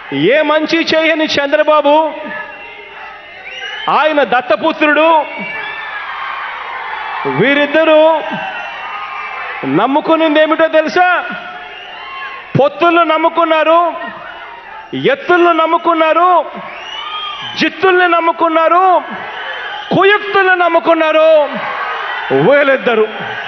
ఏ మంచి చేయని చంద్రబాబు ఆయన దత్తపుత్రుడు వీరిద్దరూ నమ్ముకునింది ఏమిటో తెలుసా పొత్తులను నమ్ముకున్నారు ఎత్తులను నమ్ముకున్నారు జిత్తుల్ని నమ్ముకున్నారు కుయుక్తులను నమ్ముకున్నారు వీళ్ళిద్దరు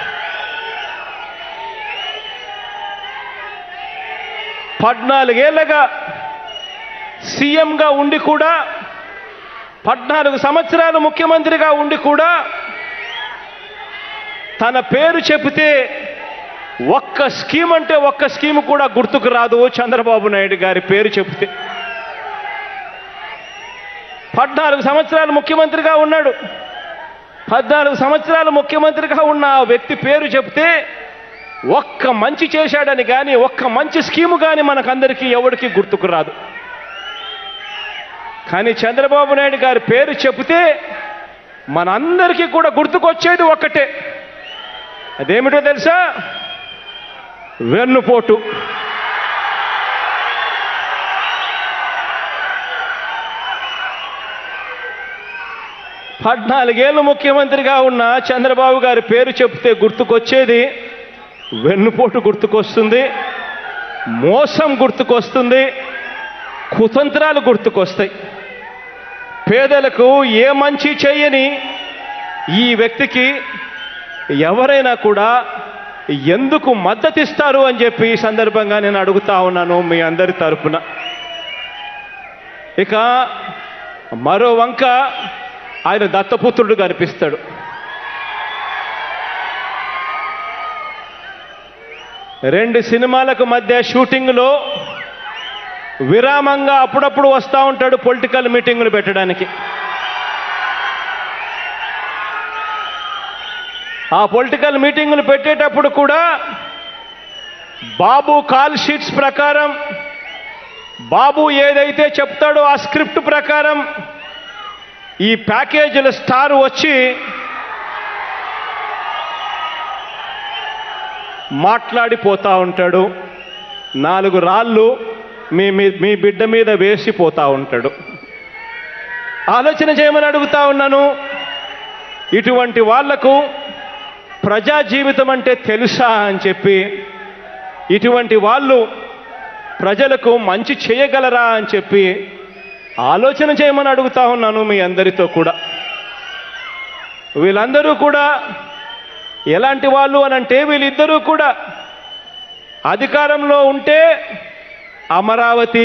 పద్నాలుగేళ్లగా సీఎంగా ఉండి కూడా పద్నాలుగు సంవత్సరాలు ముఖ్యమంత్రిగా ఉండి కూడా తన పేరు చెబితే ఒక్క స్కీమ్ అంటే ఒక్క స్కీమ్ కూడా గుర్తుకు రాదు చంద్రబాబు నాయుడు గారి పేరు చెబితే పద్నాలుగు సంవత్సరాలు ముఖ్యమంత్రిగా ఉన్నాడు పద్నాలుగు సంవత్సరాలు ముఖ్యమంత్రిగా ఉన్న ఆ వ్యక్తి పేరు చెప్తే ఒక్క మంచి చేశాడని కానీ ఒక్క మంచి స్కీము కానీ మనకందరికీ ఎవరికి గుర్తుకు రాదు కానీ చంద్రబాబు నాయుడు గారి పేరు చెబితే మనందరికీ కూడా గుర్తుకొచ్చేది ఒక్కటే అదేమిటో తెలుసా వెన్నుపోటు పద్నాలుగేళ్ళు ముఖ్యమంత్రిగా ఉన్న చంద్రబాబు గారి పేరు చెప్తే గుర్తుకొచ్చేది వెన్నుపోటు గుర్తుకొస్తుంది మోసం గుర్తుకొస్తుంది కుతంత్రాలు గుర్తుకొస్తాయి పేదలకు ఏ మంచి చేయని ఈ వ్యక్తికి ఎవరైనా కూడా ఎందుకు మద్దతిస్తారు అని చెప్పి ఈ సందర్భంగా నేను అడుగుతా ఉన్నాను మీ అందరి తరపున ఇక మరో వంక ఆయన దత్తపుత్రుడు కనిపిస్తాడు రెండు సినిమాలకు మధ్య షూటింగ్లో విరామంగా అప్పుడప్పుడు వస్తూ ఉంటాడు పొలిటికల్ మీటింగులు పెట్టడానికి ఆ పొలిటికల్ మీటింగులు పెట్టేటప్పుడు కూడా బాబు కాల్ షీట్స్ ప్రకారం బాబు ఏదైతే చెప్తాడో ఆ స్క్రిప్ట్ ప్రకారం ఈ ప్యాకేజీల స్టార్ వచ్చి మాట్లాడిపోతా ఉంటాడు నాలుగు రాళ్ళు మీ మీ- మీ బిడ్డ మీద వేసిపోతా ఉంటాడు ఆలోచన చేయమని అడుగుతా ఉన్నాను ఇటువంటి వాళ్లకు ప్రజా జీవితం అంటే తెలుసా అని చెప్పి ఇటువంటి వాళ్ళు ప్రజలకు మంచి చేయగలరా అని చెప్పి ఆలోచన చేయమని అడుగుతా ఉన్నాను మీ అందరితో కూడా వీళ్ళందరూ కూడా ఎలాంటి వాళ్ళు అని అంటే వీళ్ళిద్దరూ కూడా అధికారంలో ఉంటే అమరావతి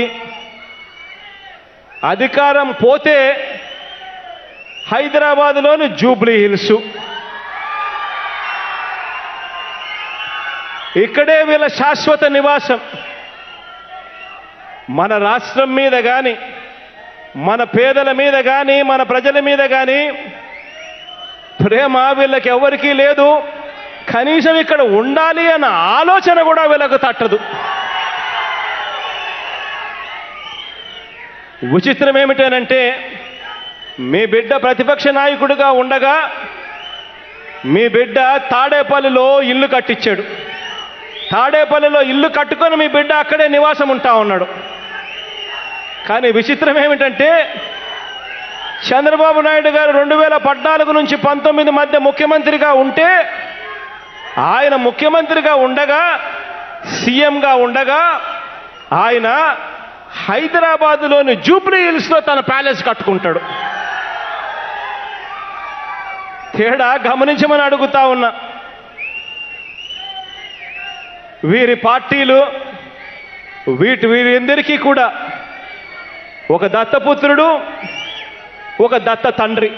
అధికారం పోతే హైదరాబాదులోని జూబ్లీ హిల్స్ ఇక్కడే వీళ్ళ శాశ్వత నివాసం మన రాష్ట్రం మీద కానీ మన పేదల మీద కానీ మన ప్రజల మీద కానీ ప్రేమ వీళ్ళకి ఎవరికీ లేదు కనీసం ఇక్కడ ఉండాలి అన్న ఆలోచన కూడా వీళ్ళకు తట్టదు విచిత్రం ఏమిటనంటే మీ బిడ్డ ప్రతిపక్ష నాయకుడిగా ఉండగా మీ బిడ్డ తాడేపల్లిలో ఇల్లు కట్టించాడు తాడేపల్లిలో ఇల్లు కట్టుకొని మీ బిడ్డ అక్కడే నివాసం ఉంటా ఉన్నాడు కానీ విచిత్రం ఏమిటంటే చంద్రబాబు నాయుడు గారు రెండు వేల పద్నాలుగు నుంచి పంతొమ్మిది మధ్య ముఖ్యమంత్రిగా ఉంటే ఆయన ముఖ్యమంత్రిగా ఉండగా సీఎంగా ఉండగా ఆయన హైదరాబాదులోని జూబ్లీ హిల్స్లో తన ప్యాలెస్ కట్టుకుంటాడు తేడా గమనించమని అడుగుతా ఉన్నా వీరి పార్టీలు వీటి వీరందరికీ కూడా ఒక దత్తపుత్రుడు ఒక దత్త తండ్రి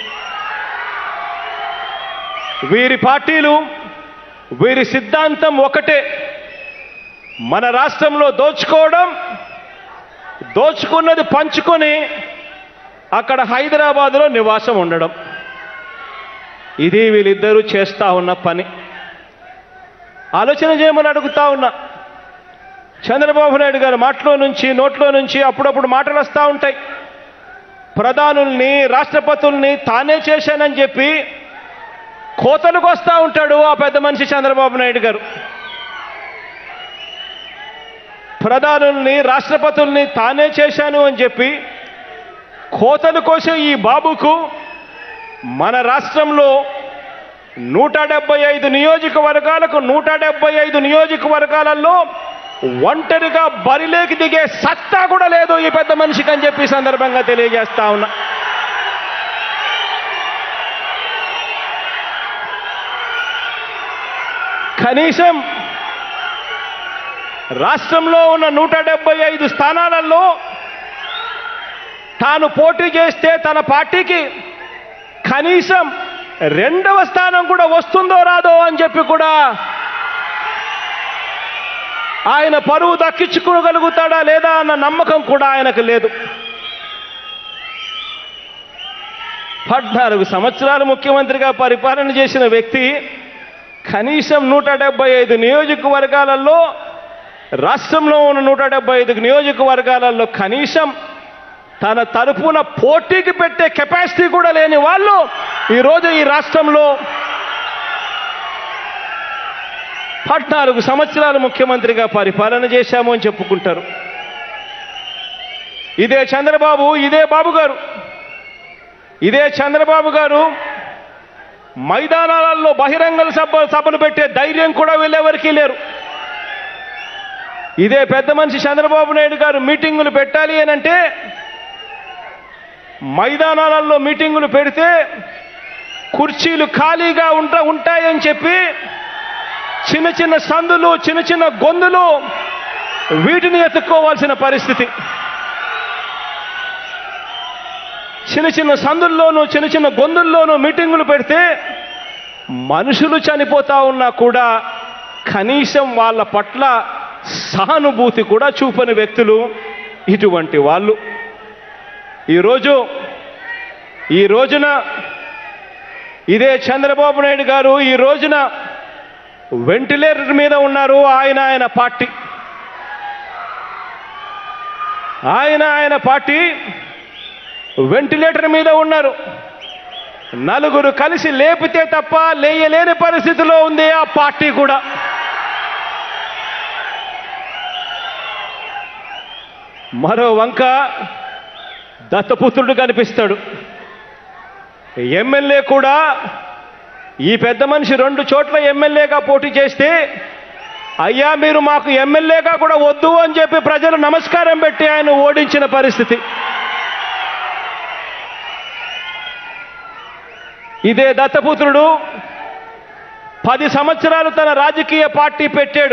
వీరి పార్టీలు వీరి సిద్ధాంతం ఒకటే మన రాష్ట్రంలో దోచుకోవడం దోచుకున్నది పంచుకొని అక్కడ హైదరాబాదులో నివాసం ఉండడం ఇది వీళ్ళిద్దరూ చేస్తా ఉన్న పని ఆలోచన చేయమని అడుగుతా ఉన్నా చంద్రబాబు నాయుడు గారి మాటలో నుంచి నోట్లో నుంచి అప్పుడప్పుడు మాటలు వస్తూ ఉంటాయి ప్రధానుల్ని రాష్ట్రపతుల్ని తానే చేశానని చెప్పి కోతలకు వస్తూ ఉంటాడు ఆ పెద్ద మనిషి చంద్రబాబు నాయుడు గారు ప్రధానుల్ని రాష్ట్రపతుల్ని తానే చేశాను అని చెప్పి కోతలు కోసే ఈ బాబుకు మన రాష్ట్రంలో నూట డెబ్బై ఐదు నియోజకవర్గాలకు నూట డెబ్బై ఐదు నియోజకవర్గాలలో ఒంటరిగా బరిలేకి దిగే సత్తా కూడా లేదు ఈ పెద్ద మనిషికి అని చెప్పి ఈ సందర్భంగా తెలియజేస్తా ఉన్నా కనీసం రాష్ట్రంలో ఉన్న నూట డెబ్బై ఐదు స్థానాలలో తాను పోటీ చేస్తే తన పార్టీకి కనీసం రెండవ స్థానం కూడా వస్తుందో రాదో అని చెప్పి కూడా ఆయన పరువు దక్కించుకోగలుగుతాడా లేదా అన్న నమ్మకం కూడా ఆయనకు లేదు పద్నాలుగు సంవత్సరాలు ముఖ్యమంత్రిగా పరిపాలన చేసిన వ్యక్తి కనీసం నూట డెబ్బై ఐదు నియోజకవర్గాలలో రాష్ట్రంలో ఉన్న నూట డెబ్బై ఐదు నియోజకవర్గాలలో కనీసం తన తరపున పోటీకి పెట్టే కెపాసిటీ కూడా లేని వాళ్ళు ఈరోజు ఈ రాష్ట్రంలో పద్నాలుగు సంవత్సరాలు ముఖ్యమంత్రిగా పరిపాలన చేశాము అని చెప్పుకుంటారు ఇదే చంద్రబాబు ఇదే బాబు గారు ఇదే చంద్రబాబు గారు మైదానాలలో బహిరంగ సభ సభలు పెట్టే ధైర్యం కూడా వీళ్ళెవరికీ లేరు ఇదే పెద్ద మనిషి చంద్రబాబు నాయుడు గారు మీటింగులు పెట్టాలి అని అంటే మైదానాలలో మీటింగులు పెడితే కుర్చీలు ఖాళీగా ఉంట ఉంటాయని చెప్పి చిన్న చిన్న సందులు చిన్న చిన్న గొంతులు వీటిని ఎత్తుక్కోవాల్సిన పరిస్థితి చిన్న చిన్న సందుల్లోనూ చిన్న చిన్న గొంతుల్లోనూ మీటింగులు పెడితే మనుషులు చనిపోతా ఉన్నా కూడా కనీసం వాళ్ళ పట్ల సహానుభూతి కూడా చూపని వ్యక్తులు ఇటువంటి వాళ్ళు ఈరోజు ఈ రోజున ఇదే చంద్రబాబు నాయుడు గారు ఈ రోజున వెంటిలేటర్ మీద ఉన్నారు ఆయన ఆయన పార్టీ ఆయన ఆయన పార్టీ వెంటిలేటర్ మీద ఉన్నారు నలుగురు కలిసి లేపితే తప్ప లేయలేని పరిస్థితిలో ఉంది ఆ పార్టీ కూడా మరో వంక దత్తపుత్రుడు కనిపిస్తాడు ఎమ్మెల్యే కూడా ఈ పెద్ద మనిషి రెండు చోట్ల ఎమ్మెల్యేగా పోటీ చేస్తే అయ్యా మీరు మాకు ఎమ్మెల్యేగా కూడా వద్దు అని చెప్పి ప్రజలు నమస్కారం పెట్టి ఆయన ఓడించిన పరిస్థితి ఇదే దత్తపుత్రుడు పది సంవత్సరాలు తన రాజకీయ పార్టీ పెట్టాడు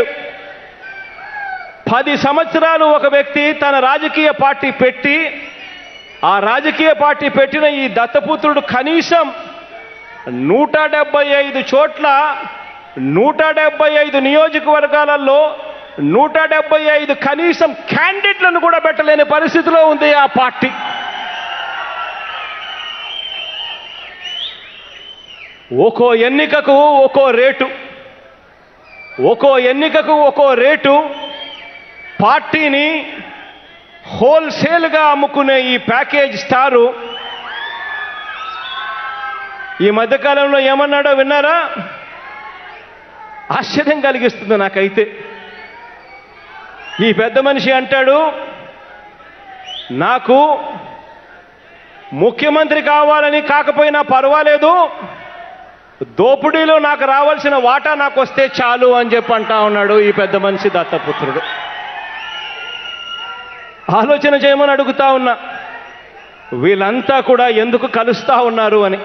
పది సంవత్సరాలు ఒక వ్యక్తి తన రాజకీయ పార్టీ పెట్టి ఆ రాజకీయ పార్టీ పెట్టిన ఈ దత్తపుత్రుడు కనీసం నూట డెబ్బై ఐదు చోట్ల నూట డెబ్బై ఐదు నియోజకవర్గాలలో నూట డెబ్బై ఐదు కనీసం క్యాండిడేట్లను కూడా పెట్టలేని పరిస్థితిలో ఉంది ఆ పార్టీ ఒక్కో ఎన్నికకు ఒక్కో రేటు ఒక్కో ఎన్నికకు ఒక్కో రేటు పార్టీని హోల్సేల్గా అమ్ముకునే ఈ ప్యాకేజ్ స్టారు ఈ మధ్యకాలంలో ఏమన్నాడో విన్నారా ఆశ్చర్యం కలిగిస్తుంది నాకైతే ఈ పెద్ద మనిషి అంటాడు నాకు ముఖ్యమంత్రి కావాలని కాకపోయినా పర్వాలేదు దోపిడీలో నాకు రావాల్సిన వాటా నాకు వస్తే చాలు అని చెప్పి అంటా ఉన్నాడు ఈ పెద్ద మనిషి దత్తపుత్రుడు ఆలోచన చేయమని అడుగుతా ఉన్నా వీళ్ళంతా కూడా ఎందుకు కలుస్తా ఉన్నారు అని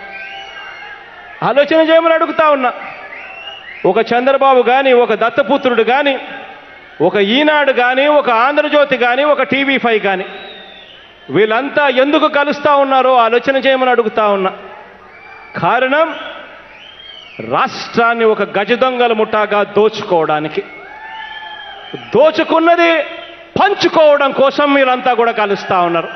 ఆలోచన చేయమని అడుగుతా ఉన్నా ఒక చంద్రబాబు కానీ ఒక దత్తపుత్రుడు కానీ ఒక ఈనాడు కానీ ఒక ఆంధ్రజ్యోతి కానీ ఒక టీవీ ఫైవ్ కానీ వీళ్ళంతా ఎందుకు కలుస్తా ఉన్నారో ఆలోచన చేయమని అడుగుతా ఉన్నా కారణం రాష్ట్రాన్ని ఒక గజ దొంగల ముఠాగా దోచుకోవడానికి దోచుకున్నది పంచుకోవడం కోసం మీరంతా కూడా కలుస్తా ఉన్నారు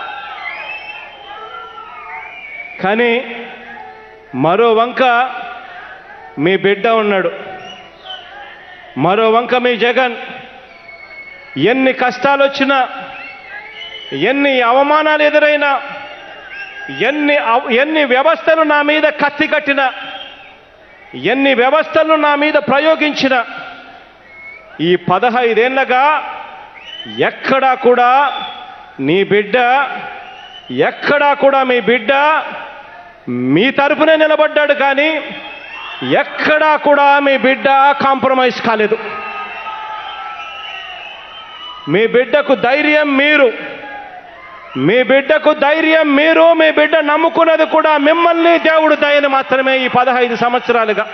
కానీ మరో వంక మీ బిడ్డ ఉన్నాడు మరో వంక మీ జగన్ ఎన్ని కష్టాలు వచ్చినా ఎన్ని అవమానాలు ఎదురైనా ఎన్ని అవ- ఎన్ని వ్యవస్థలు నా మీద కత్తి కట్టినా ఎన్ని వ్యవస్థలను నా మీద ప్రయోగించిన ఈ పదహైదేళ్లగా ఎక్కడా కూడా నీ బిడ్డ ఎక్కడా కూడా మీ బిడ్డ మీ తరపునే నిలబడ్డాడు కానీ ఎక్కడా కూడా మీ బిడ్డ కాంప్రమైజ్ కాలేదు మీ బిడ్డకు ధైర్యం మీరు మీ బిడ్డకు ధైర్యం మీరు మీ బిడ్డ నమ్ముకున్నది కూడా మిమ్మల్ని దేవుడు దయని మాత్రమే ఈ పదహైదు సంవత్సరాలుగా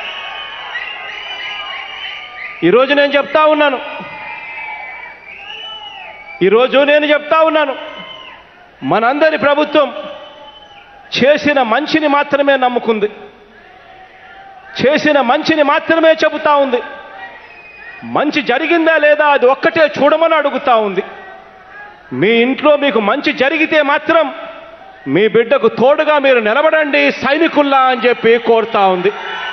ఈరోజు నేను చెప్తా ఉన్నాను ఈరోజు నేను చెప్తా ఉన్నాను మనందరి ప్రభుత్వం చేసిన మంచిని మాత్రమే నమ్ముకుంది చేసిన మంచిని మాత్రమే చెబుతా ఉంది మంచి జరిగిందా లేదా అది ఒక్కటే చూడమని అడుగుతా ఉంది మీ ఇంట్లో మీకు మంచి జరిగితే మాత్రం మీ బిడ్డకు తోడుగా మీరు నిలబడండి సైనికుల్లా అని చెప్పి కోరుతా ఉంది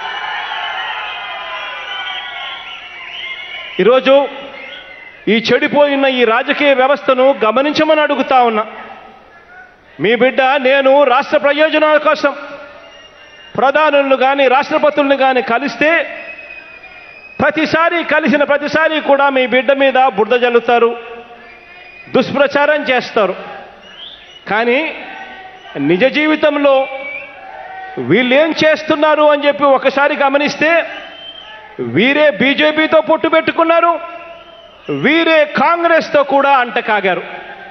ఈరోజు ఈ చెడిపోయిన ఈ రాజకీయ వ్యవస్థను గమనించమని అడుగుతా ఉన్నా మీ బిడ్డ నేను రాష్ట్ర ప్రయోజనాల కోసం ప్రధానులను కానీ రాష్ట్రపతులను కానీ కలిస్తే ప్రతిసారి కలిసిన ప్రతిసారి కూడా మీ బిడ్డ మీద బురద జల్లుతారు దుష్ప్రచారం చేస్తారు కానీ నిజ జీవితంలో వీళ్ళేం చేస్తున్నారు అని చెప్పి ఒకసారి గమనిస్తే వీరే బీజేపీతో పొట్టు పెట్టుకున్నారు వీరే కాంగ్రెస్తో కూడా అంటకాగారు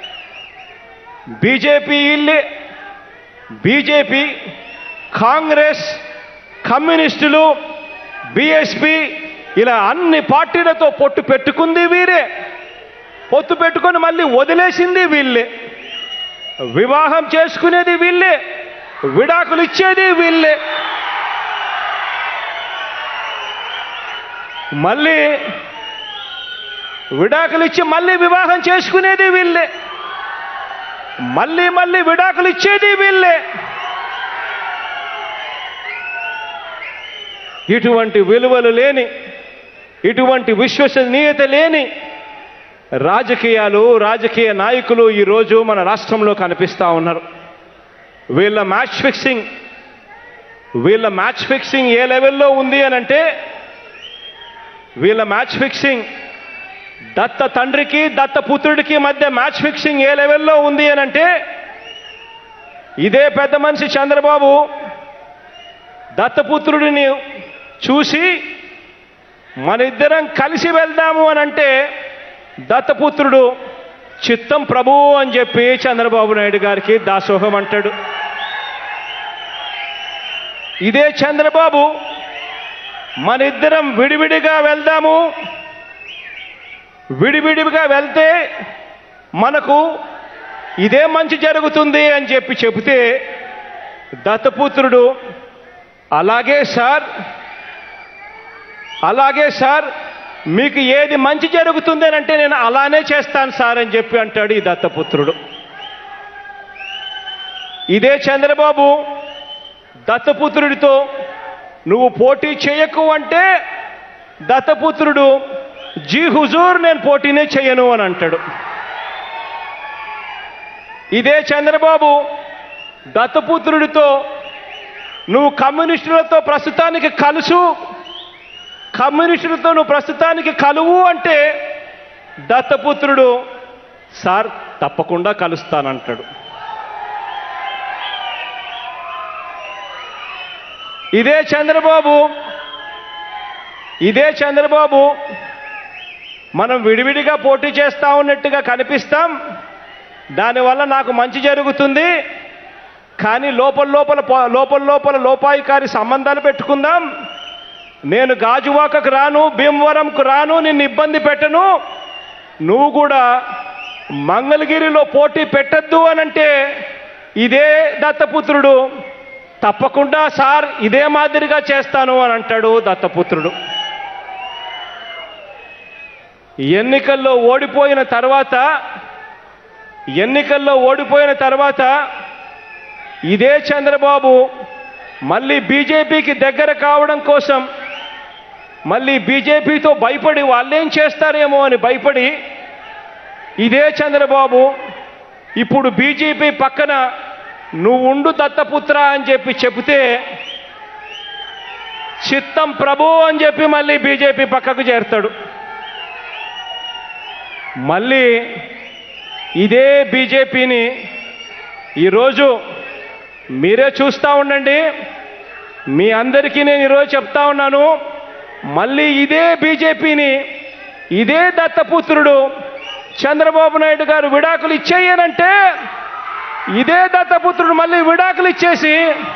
బీజేపీ ఇల్లే బీజేపీ కాంగ్రెస్ కమ్యూనిస్టులు బిఎస్పి ఇలా అన్ని పార్టీలతో పొట్టు పెట్టుకుంది వీరే పొత్తు పెట్టుకొని మళ్ళీ వదిలేసింది వీళ్ళే వివాహం చేసుకునేది వీళ్ళే విడాకులు ఇచ్చేది వీళ్ళే మళ్ళీ విడాకులు ఇచ్చి మళ్ళీ వివాహం చేసుకునేది వీళ్ళే మళ్ళీ మళ్ళీ విడాకులు ఇచ్చేది వీళ్ళే ఇటువంటి విలువలు లేని ఇటువంటి విశ్వసనీయత లేని రాజకీయాలు రాజకీయ నాయకులు ఈరోజు మన రాష్ట్రంలో కనిపిస్తూ ఉన్నారు వీళ్ళ మ్యాచ్ ఫిక్సింగ్ వీళ్ళ మ్యాచ్ ఫిక్సింగ్ ఏ లెవెల్లో ఉంది అని అంటే వీళ్ళ మ్యాచ్ ఫిక్సింగ్ దత్త తండ్రికి దత్త పుత్రుడికి మధ్య మ్యాచ్ ఫిక్సింగ్ ఏ లెవెల్లో ఉంది అని అంటే ఇదే పెద్ద మనిషి చంద్రబాబు దత్తపుత్రుడిని చూసి మన ఇద్దరం కలిసి వెళ్దాము అని అంటే దత్తపుత్రుడు చిత్తం ప్రభువు అని చెప్పి చంద్రబాబు నాయుడు గారికి దాసోహం అంటాడు ఇదే చంద్రబాబు మన ఇద్దరం విడివిడిగా వెళ్దాము విడివిడిగా వెళ్తే మనకు ఇదే మంచి జరుగుతుంది అని చెప్పి చెబితే దత్తపుత్రుడు అలాగే సార్ అలాగే సార్ మీకు ఏది మంచి జరుగుతుంది అని అంటే నేను అలానే చేస్తాను సార్ అని చెప్పి అంటాడు ఈ దత్తపుత్రుడు ఇదే చంద్రబాబు దత్తపుత్రుడితో నువ్వు పోటీ చేయకు అంటే దత్తపుత్రుడు జీ హుజూర్ నేను పోటీనే చేయను అని అంటాడు ఇదే చంద్రబాబు దత్తపుత్రుడితో నువ్వు కమ్యూనిస్టులతో ప్రస్తుతానికి కలుసు కమ్యూనిస్టులతో నువ్వు ప్రస్తుతానికి కలువు అంటే దత్తపుత్రుడు సార్ తప్పకుండా కలుస్తానంటాడు ఇదే చంద్రబాబు ఇదే చంద్రబాబు మనం విడివిడిగా పోటీ చేస్తా ఉన్నట్టుగా కనిపిస్తాం దానివల్ల నాకు మంచి జరుగుతుంది కానీ లోపల లోపల పో- లోపల లోపల లోపాయికారి సంబంధాలు పెట్టుకుందాం నేను గాజువాకకు రాను భీమవరంకు రాను నిన్ను ఇబ్బంది పెట్టను నువ్వు కూడా మంగళగిరిలో పోటీ పెట్టద్దు అనంటే ఇదే దత్తపుత్రుడు తప్పకుండా సార్ ఇదే మాదిరిగా చేస్తాను అని అంటాడు దత్తపుత్రుడు ఎన్నికల్లో ఓడిపోయిన తర్వాత ఎన్నికల్లో ఓడిపోయిన తర్వాత ఇదే చంద్రబాబు మళ్ళీ బీజేపీకి దగ్గర కావడం కోసం మళ్ళీ బీజేపీతో భయపడి వాళ్ళేం చేస్తారేమో అని భయపడి ఇదే చంద్రబాబు ఇప్పుడు బీజేపీ పక్కన నువ్వు ఉండు దత్తపుత్ర అని చెప్పి చెబితే చిత్తం ప్రభు అని చెప్పి మళ్ళీ బీజేపీ పక్కకు చేరుతాడు మళ్ళీ ఇదే బీజేపీని ఈరోజు మీరే చూస్తూ ఉండండి మీ అందరికీ నేను ఈరోజు చెప్తా ఉన్నాను మళ్ళీ ఇదే బీజేపీని ఇదే దత్తపుత్రుడు చంద్రబాబు నాయుడు గారు విడాకులు ఇచ్చేయనంటే ఇదే దత్తపుత్రుడు మళ్ళీ విడాకులు ఇచ్చేసి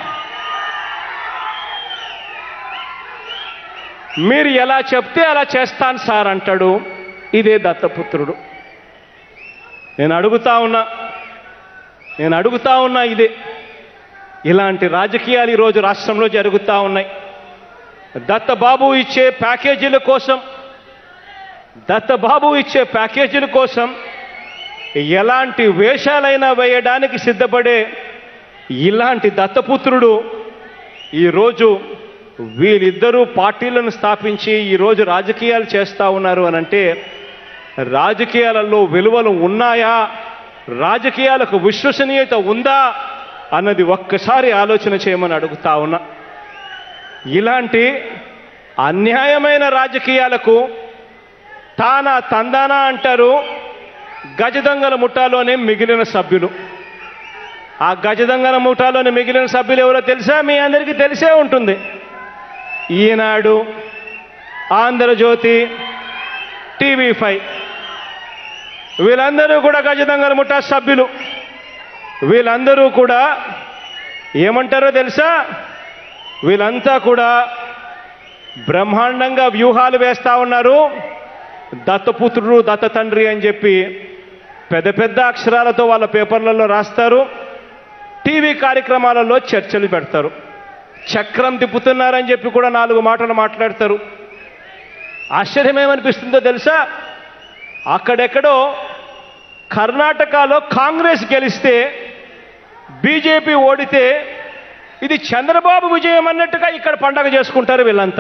మీరు ఎలా చెప్తే అలా చేస్తాను సార్ అంటాడు ఇదే దత్తపుత్రుడు నేను అడుగుతా ఉన్నా నేను అడుగుతా ఉన్నా ఇదే ఇలాంటి రాజకీయాలు ఈరోజు రాష్ట్రంలో జరుగుతూ ఉన్నాయి దత్తబాబు ఇచ్చే ప్యాకేజీల కోసం దత్తబాబు ఇచ్చే ప్యాకేజీల కోసం ఎలాంటి వేషాలైనా వేయడానికి సిద్ధపడే ఇలాంటి దత్తపుత్రుడు ఈరోజు వీళ్ళిద్దరూ పార్టీలను స్థాపించి ఈరోజు రాజకీయాలు చేస్తూ ఉన్నారు అని అంటే రాజకీయాలలో విలువలు ఉన్నాయా రాజకీయాలకు విశ్వసనీయత ఉందా అన్నది ఒక్కసారి ఆలోచన చేయమని అడుగుతా ఉన్నా ఇలాంటి అన్యాయమైన రాజకీయాలకు తానా తందానా అంటారు గజదొంగల ముఠాలోనే మిగిలిన సభ్యులు ఆ గజదొంగల ముఠాలోని మిగిలిన సభ్యులు ఎవరో తెలుసా మీ అందరికీ తెలిసే ఉంటుంది ఈనాడు ఆంధ్రజ్యోతి టీవీ ఫైవ్ వీళ్ళందరూ కూడా గజదొంగల ముఠా సభ్యులు వీళ్ళందరూ కూడా ఏమంటారో తెలుసా వీళ్ళంతా కూడా బ్రహ్మాండంగా వ్యూహాలు వేస్తా ఉన్నారు దత్తపుత్రుడు దత్త తండ్రి అని చెప్పి పెద్ద పెద్ద అక్షరాలతో వాళ్ళ పేపర్లలో రాస్తారు టీవీ కార్యక్రమాలలో చర్చలు పెడతారు చక్రం తిప్పుతున్నారని చెప్పి కూడా నాలుగు మాటలు మాట్లాడతారు ఆశ్చర్యం ఏమనిపిస్తుందో తెలుసా అక్కడెక్కడో కర్ణాటకలో కాంగ్రెస్ గెలిస్తే బీజేపీ ఓడితే ఇది చంద్రబాబు విజయం అన్నట్టుగా ఇక్కడ పండగ చేసుకుంటారు వీళ్ళంతా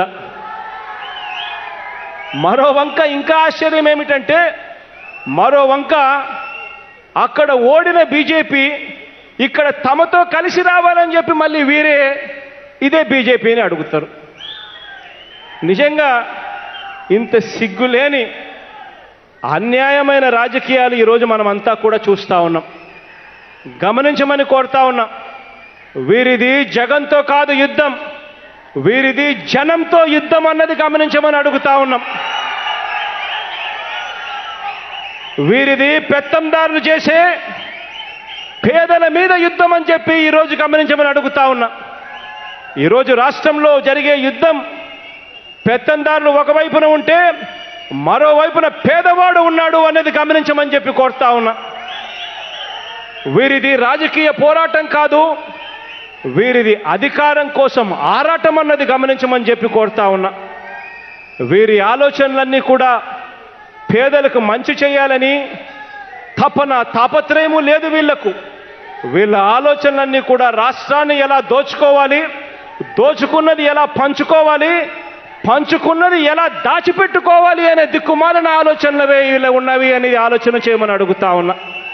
మరో వంక ఇంకా ఆశ్చర్యం ఏమిటంటే మరో వంక అక్కడ ఓడిన బీజేపీ ఇక్కడ తమతో కలిసి రావాలని చెప్పి మళ్ళీ వీరే ఇదే బీజేపీని అడుగుతారు నిజంగా ఇంత సిగ్గులేని అన్యాయమైన రాజకీయాలు ఈరోజు మనమంతా కూడా చూస్తూ ఉన్నాం గమనించమని కోరుతా ఉన్నాం వీరిది జగన్తో కాదు యుద్ధం వీరిది జనంతో యుద్ధం అన్నది గమనించమని అడుగుతా ఉన్నాం వీరిది పెత్తందారులు చేసే పేదల మీద యుద్ధం అని చెప్పి ఈరోజు గమనించమని అడుగుతా ఉన్నా ఈరోజు రాష్ట్రంలో జరిగే యుద్ధం పెత్తందారులు ఒకవైపున ఉంటే మరోవైపున పేదవాడు ఉన్నాడు అనేది గమనించమని చెప్పి కోరుతా ఉన్నా వీరిది రాజకీయ పోరాటం కాదు వీరిది అధికారం కోసం ఆరాటం అన్నది గమనించమని చెప్పి కోరుతా ఉన్నా వీరి ఆలోచనలన్నీ కూడా పేదలకు మంచి చేయాలని తపన తాపత్రయము లేదు వీళ్లకు వీళ్ళ ఆలోచనలన్నీ కూడా రాష్ట్రాన్ని ఎలా దోచుకోవాలి దోచుకున్నది ఎలా పంచుకోవాలి పంచుకున్నది ఎలా దాచిపెట్టుకోవాలి అనే దిక్కుమాలిన ఆలోచనలవే వీళ్ళ ఉన్నవి అనేది ఆలోచన చేయమని అడుగుతా ఉన్నా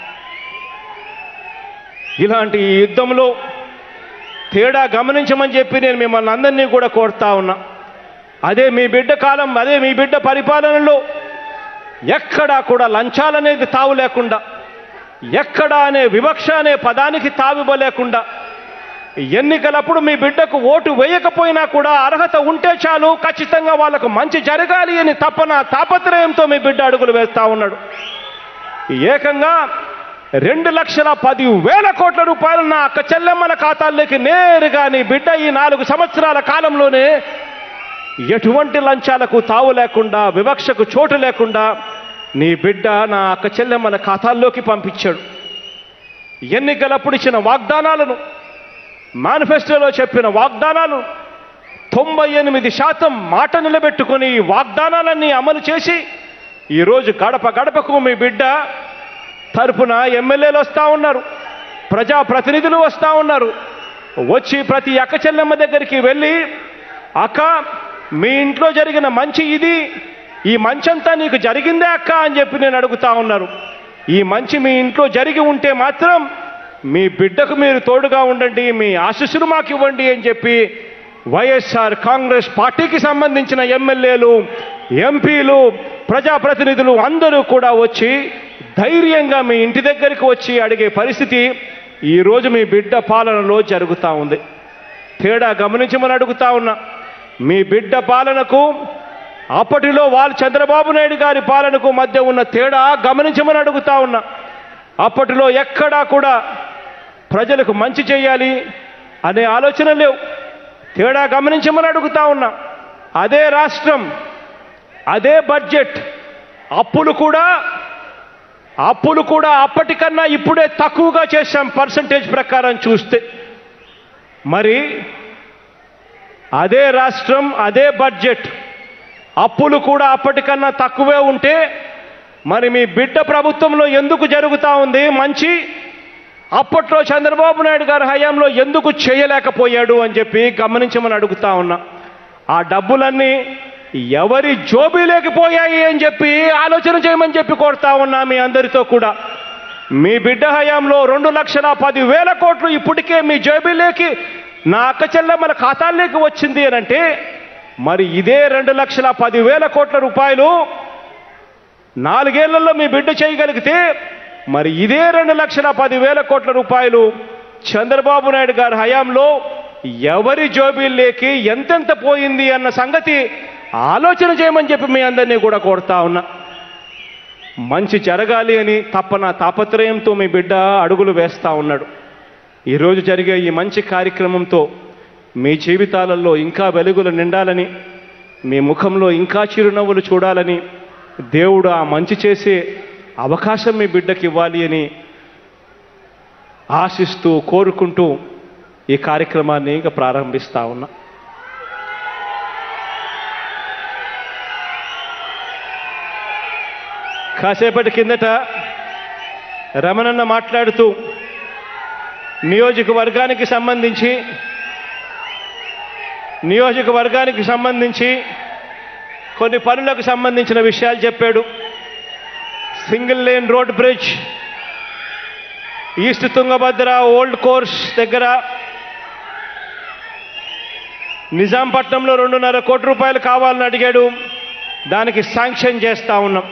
ఇలాంటి ఈ యుద్ధంలో తేడా గమనించమని చెప్పి నేను మిమ్మల్ని అందరినీ కూడా కోరుతా ఉన్నా అదే మీ బిడ్డ కాలం అదే మీ బిడ్డ పరిపాలనలో ఎక్కడా కూడా లంచాలనేది తావు లేకుండా ఎక్కడా అనే వివక్ష అనే పదానికి తావివ్వలేకుండా ఎన్నికలప్పుడు మీ బిడ్డకు ఓటు వేయకపోయినా కూడా అర్హత ఉంటే చాలు ఖచ్చితంగా వాళ్ళకు మంచి జరగాలి అని తపన తాపత్రయంతో మీ బిడ్డ అడుగులు వేస్తా ఉన్నాడు ఏకంగా రెండు లక్షల పది వేల కోట్ల రూపాయలు నా అక్క చెల్లెమ్మల ఖాతాల్లోకి నేరుగా నీ బిడ్డ ఈ నాలుగు సంవత్సరాల కాలంలోనే ఎటువంటి లంచాలకు తావు లేకుండా వివక్షకు చోటు లేకుండా నీ బిడ్డ నా అక్క చెల్లెమ్మల ఖాతాల్లోకి పంపించాడు ఎన్నికలప్పుడు ఇచ్చిన వాగ్దానాలను మేనిఫెస్టోలో చెప్పిన వాగ్దానాలు తొంభై ఎనిమిది శాతం మాట నిలబెట్టుకుని ఈ వాగ్దానాలన్నీ అమలు చేసి ఈరోజు గడప గడపకు మీ బిడ్డ తరపున ఎమ్మెల్యేలు వస్తూ ఉన్నారు ప్రజాప్రతినిధులు వస్తూ ఉన్నారు వచ్చి ప్రతి అక్క చెల్లెమ్మ దగ్గరికి వెళ్ళి అక్క మీ ఇంట్లో జరిగిన మంచి ఇది ఈ మంచంతా నీకు జరిగిందే అక్క అని చెప్పి నేను అడుగుతా ఉన్నారు ఈ మంచి మీ ఇంట్లో జరిగి ఉంటే మాత్రం మీ బిడ్డకు మీరు తోడుగా ఉండండి మీ ఆశీస్సులు మాకు ఇవ్వండి అని చెప్పి వైఎస్ఆర్ కాంగ్రెస్ పార్టీకి సంబంధించిన ఎమ్మెల్యేలు ఎంపీలు ప్రజాప్రతినిధులు అందరూ కూడా వచ్చి ధైర్యంగా మీ ఇంటి దగ్గరికి వచ్చి అడిగే పరిస్థితి ఈరోజు మీ బిడ్డ పాలనలో జరుగుతూ ఉంది తేడా గమనించమని అడుగుతా ఉన్నా మీ బిడ్డ పాలనకు అప్పటిలో వాళ్ళు చంద్రబాబు నాయుడు గారి పాలనకు మధ్య ఉన్న తేడా గమనించమని అడుగుతా ఉన్నా అప్పటిలో ఎక్కడా కూడా ప్రజలకు మంచి చేయాలి అనే ఆలోచన లేవు తేడా గమనించమని అడుగుతా ఉన్నా అదే రాష్ట్రం అదే బడ్జెట్ అప్పులు కూడా అప్పులు కూడా అప్పటికన్నా ఇప్పుడే తక్కువగా చేశాం పర్సంటేజ్ ప్రకారం చూస్తే మరి అదే రాష్ట్రం అదే బడ్జెట్ అప్పులు కూడా అప్పటికన్నా తక్కువే ఉంటే మరి మీ బిడ్డ ప్రభుత్వంలో ఎందుకు జరుగుతూ ఉంది మంచి అప్పట్లో చంద్రబాబు నాయుడు గారి హయాంలో ఎందుకు చేయలేకపోయాడు అని చెప్పి గమనించమని అడుగుతా ఉన్నా ఆ డబ్బులన్నీ ఎవరి జోబీలేకపోయాయి అని చెప్పి ఆలోచన చేయమని చెప్పి కోరుతా ఉన్నా మీ అందరితో కూడా మీ బిడ్డ హయాంలో రెండు లక్షల పది వేల కోట్లు ఇప్పటికే మీ జోబీలేకి నా అక్క చెల్లెమ్మల ఖాతాల్లోకి వచ్చింది అని అంటే మరి ఇదే రెండు లక్షల పది వేల కోట్ల రూపాయలు నాలుగేళ్లలో మీ బిడ్డ చేయగలిగితే మరి ఇదే రెండు లక్షల పది వేల కోట్ల రూపాయలు చంద్రబాబు నాయుడు గారి హయాంలో ఎవరి జోబీల్లోకి ఎంతెంత పోయింది అన్న సంగతి ఆలోచన చేయమని చెప్పి మీ అందరినీ కూడా కోరుతా ఉన్నా మంచి జరగాలి అని తప్పన తాపత్రయంతో మీ బిడ్డ అడుగులు వేస్తా ఉన్నాడు ఈరోజు జరిగే ఈ మంచి కార్యక్రమంతో మీ జీవితాలలో ఇంకా వెలుగులు నిండాలని మీ ముఖంలో ఇంకా చిరునవ్వులు చూడాలని దేవుడు ఆ మంచి చేసే అవకాశం మీ బిడ్డకి ఇవ్వాలి అని ఆశిస్తూ కోరుకుంటూ ఈ కార్యక్రమాన్ని ఇక ప్రారంభిస్తా ఉన్నా కాసేపటి కిందట రమణన్న మాట్లాడుతూ నియోజకవర్గానికి సంబంధించి నియోజకవర్గానికి సంబంధించి కొన్ని పనులకు సంబంధించిన విషయాలు చెప్పాడు single lane road bridge east Tungabhadra old course దగ్గర నిజాంపట్నంలో రెండున్నర కోటి రూపాయలు కావాలని అడిగాడు దానికి శాంక్షన్ చేస్తా ఉన్నాం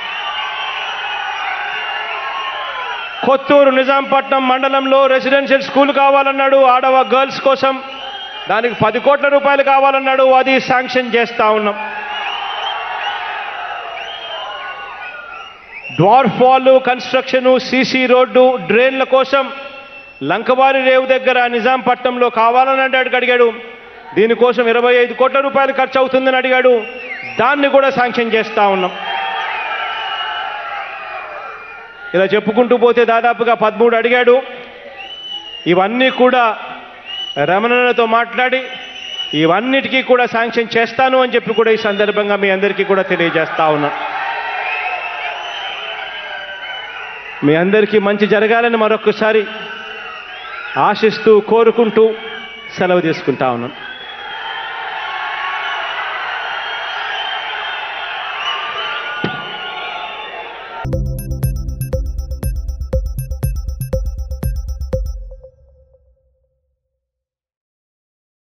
కొత్తూరు నిజాంపట్నం మండలంలో రెసిడెన్షియల్ స్కూల్ కావాలన్నాడు ఆడవ గర్ల్స్ కోసం దానికి పది కోట్ల రూపాయలు కావాలన్నాడు అది శాంక్షన్ చేస్తా ఉన్నాం dwarf wall construction CC road డ్రైన్ల కోసం లంకవారి రేవు దగ్గర నిజాంపట్నంలో కావాలని అంటే అడిగాడు దీనికోసం ఇరవై ఐదు కోట్ల రూపాయలు ఖర్చు అవుతుందని అడిగాడు దాన్ని కూడా శాంక్షన్ చేస్తా ఉన్నాం ఇలా చెప్పుకుంటూ పోతే దాదాపుగా పదమూడు అడిగాడు ఇవన్నీ కూడా రమణతో మాట్లాడి ఇవన్నిటికీ కూడా శాంక్షన్ చేస్తాను అని చెప్పి కూడా ఈ సందర్భంగా మీ అందరికీ కూడా తెలియజేస్తా ఉన్నా మీ అందరికీ మంచి జరగాలని మరొకసారి ఆశిస్తూ కోరుకుంటూ సెలవు తీసుకుంటా ఉన్నాను